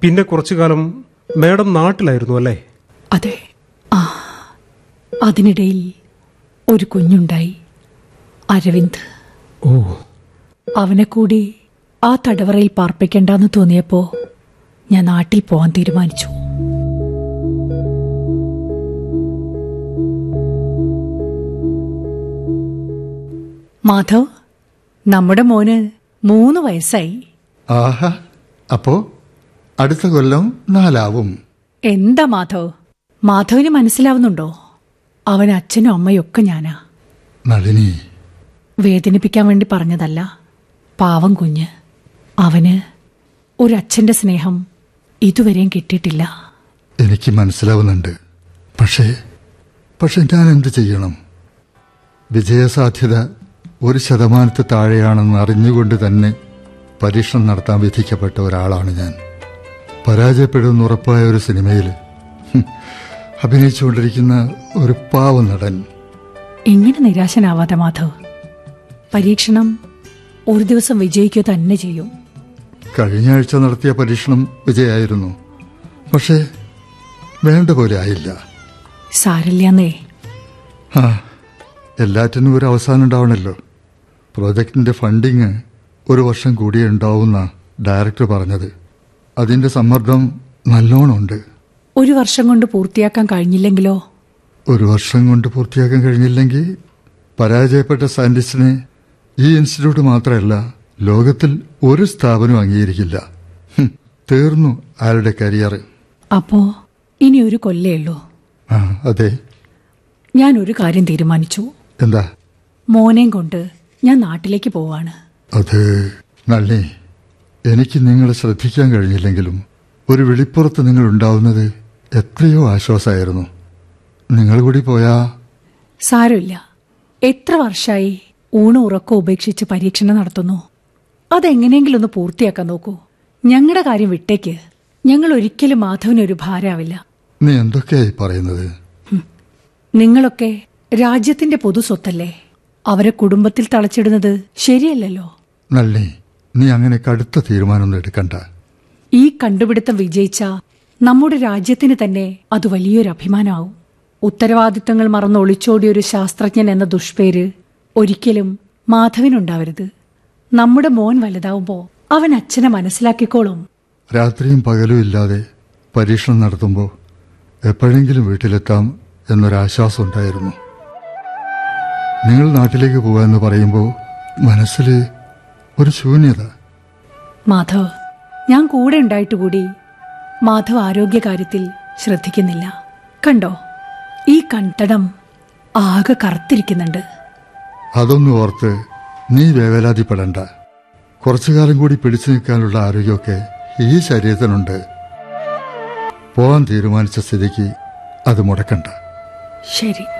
പിന്നെ കുറച്ചു കാലം മാഡം നാട്ടിലായിരുന്നു അല്ലേ അതെ ആ അതിനിടയിൽ ഒരു കുഞ്ഞുണ്ടായി അരവിന്ദ് ഓ അവനെ കൂടി ആ തടവറയിൽ പാർപ്പിക്കണ്ടെന്ന് തോന്നിയപ്പോ ഞാൻ നാട്ടിൽ പോകാൻ തീരുമാനിച്ചു മാധവ് നമ്മുടെ മോന് മൂന്ന് വയസ്സായി ആഹാ അപ്പോ അടുത്ത കൊല്ലം നാലാവും എന്താ മാധവ് മാധവിന് മനസ്സിലാവുന്നുണ്ടോ അവൻ അച്ഛനും അമ്മയും ഒക്കെ ഞാനാ നളിനി വേദനിപ്പിക്കാൻ വേണ്ടി പറഞ്ഞതല്ല പാവം കുഞ്ഞ് അവന് ഒരച്ഛന്റെ സ്നേഹം ഇതുവരെയും കിട്ടിയിട്ടില്ല എനിക്ക് മനസ്സിലാവുന്നുണ്ട് പക്ഷേ പക്ഷെ ഞാൻ എന്ത് ചെയ്യണം വിജയസാധ്യത ഒരു ശതമാനത്തിൽ താഴെയാണെന്ന് അറിഞ്ഞുകൊണ്ട് തന്നെ പരീക്ഷണം നടത്താൻ വിധിക്കപ്പെട്ട ഒരാളാണ് ഞാൻ പരാജയപ്പെടുമെന്ന് ഉറപ്പായ ഒരു സിനിമയിൽ ഹും, അഭിനയിച്ചുകൊണ്ടിരിക്കുന്ന ഒരു പാവ നടൻ ഇങ്ങനെ നിരാശനാവാതെ മാധവ് പരീക്ഷണം ഒരു ദിവസം വിജയിക്കുക തന്നെ ചെയ്യും കഴിഞ്ഞ ആഴ്ച നടത്തിയ പരീക്ഷണം വിജയമായിരുന്നു പക്ഷേ വേണ്ട പോലെ ആയില്ല സാരില്ലെന്നേ ആ എല്ലാറ്റിനും ഒരു അവസാനം ഉണ്ടാവണമല്ലോ പ്രോജക്റ്റിന്റെ ഫണ്ടിങ് ഒരു വർഷം കൂടിയേ ഉണ്ടാവുന്ന ഡയറക്ടർ പറഞ്ഞത് അതിന്റെ സമ്മർദ്ദം നല്ലോണമുണ്ട് ഒരു വർഷം കൊണ്ട് പൂർത്തിയാക്കാൻ കഴിഞ്ഞില്ലെങ്കിലോ ഒരു വർഷം കൊണ്ട് പൂർത്തിയാക്കാൻ കഴിഞ്ഞില്ലെങ്കിൽ പരാജയപ്പെട്ട സയന്റിസ്റ്റിനെ ഈ ഇൻസ്റ്റിറ്റ്യൂട്ട് മാത്രമല്ല ലോകത്തിൽ ഒരു സ്ഥാപനവും അംഗീകരിക്കില്ല ഹും, തീർന്നു അയാളുടെ കരിയർ അപ്പോ ഇനി ഒരു കൊല്ലേ ഉള്ളൂ ആ അതെ ഞാൻ ഒരു കാര്യം തീരുമാനിച്ചു എന്താ മോനെയും കൊണ്ട് ഞാൻ നാട്ടിലേക്ക് പോവാണ് അത് നള്ളി എനിക്ക് നിങ്ങളെ ശ്രദ്ധിക്കാൻ കഴിഞ്ഞില്ലെങ്കിലും ഒരു വെളിപ്പുറത്ത് നിങ്ങൾ ഉണ്ടാവുന്നത് എത്രയോ ആശ്വാസമായിരുന്നു നിങ്ങൾ കൂടി പോയാ സാരമില്ല എത്ര വർഷമായി ഊണും ഉറക്കം ഉപേക്ഷിച്ച് പരീക്ഷണം നടത്തുന്നു അതെങ്ങനെയെങ്കിലും ഒന്ന് പൂർത്തിയാക്കാൻ നോക്കൂ ഞങ്ങളുടെ കാര്യം വിട്ടേക്ക് ഞങ്ങൾ ഒരിക്കലും മാധവനൊരു ഭാരാവില്ല നീ എന്തൊക്കെയായി പറയുന്നത് നിങ്ങളൊക്കെ രാജ്യത്തിന്റെ പൊതു സ്വത്തല്ലേ അവരെ കുടുംബത്തിൽ തളച്ചിടുന്നത് ശരിയല്ലല്ലോ നള്ളി നീ അങ്ങനെ കടുത്ത തീരുമാനമൊന്നും എടുക്കണ്ട ഈ കണ്ടുപിടുത്തം വിജയിച്ച നമ്മുടെ രാജ്യത്തിന് തന്നെ അത് വലിയൊരു അഭിമാനമാവും ഉത്തരവാദിത്തങ്ങൾ മറന്ന് ഒളിച്ചോടിയ ഒരു ശാസ്ത്രജ്ഞൻ എന്ന ദുഷ്പേര് ഒരിക്കലും മാധവനുണ്ടാവരുത് നമ്മുടെ മോൻ വലുതാവുമ്പോ അവൻ അച്ഛനെ മനസ്സിലാക്കിക്കോളും രാത്രിയും പകലും ഇല്ലാതെ പരീക്ഷണം നടത്തുമ്പോൾ എപ്പോഴെങ്കിലും വീട്ടിലെത്താം എന്നൊരാശ്വാസം ഉണ്ടായിരുന്നു നിങ്ങൾ നാട്ടിലേക്ക് പോകാമെന്ന് പറയുമ്പോൾ മനസ്സിൽ ഒരു ശൂന്യത മാധവ് ഞാൻ കൂടെ ഉണ്ടായിട്ട് കൂടി മാധവ് ആരോഗ്യകാര്യത്തിൽ ശ്രദ്ധിക്കുന്നില്ല കണ്ടോ ഈ കണ്ടടം ആകെ കറുത്തിരിക്കുന്നുണ്ട് അതൊന്നും ഓർത്ത് നീ വേവലാതിപ്പെടണ്ട കുറച്ചു കാലം കൂടി പിടിച്ചു നിൽക്കാനുള്ള ആരോഗ്യമൊക്കെ ഈ ശരീരത്തിനുണ്ട് പോവാൻ തീരുമാനിച്ച സ്ഥിതിക്ക് അത് മുടക്കണ്ട ശരി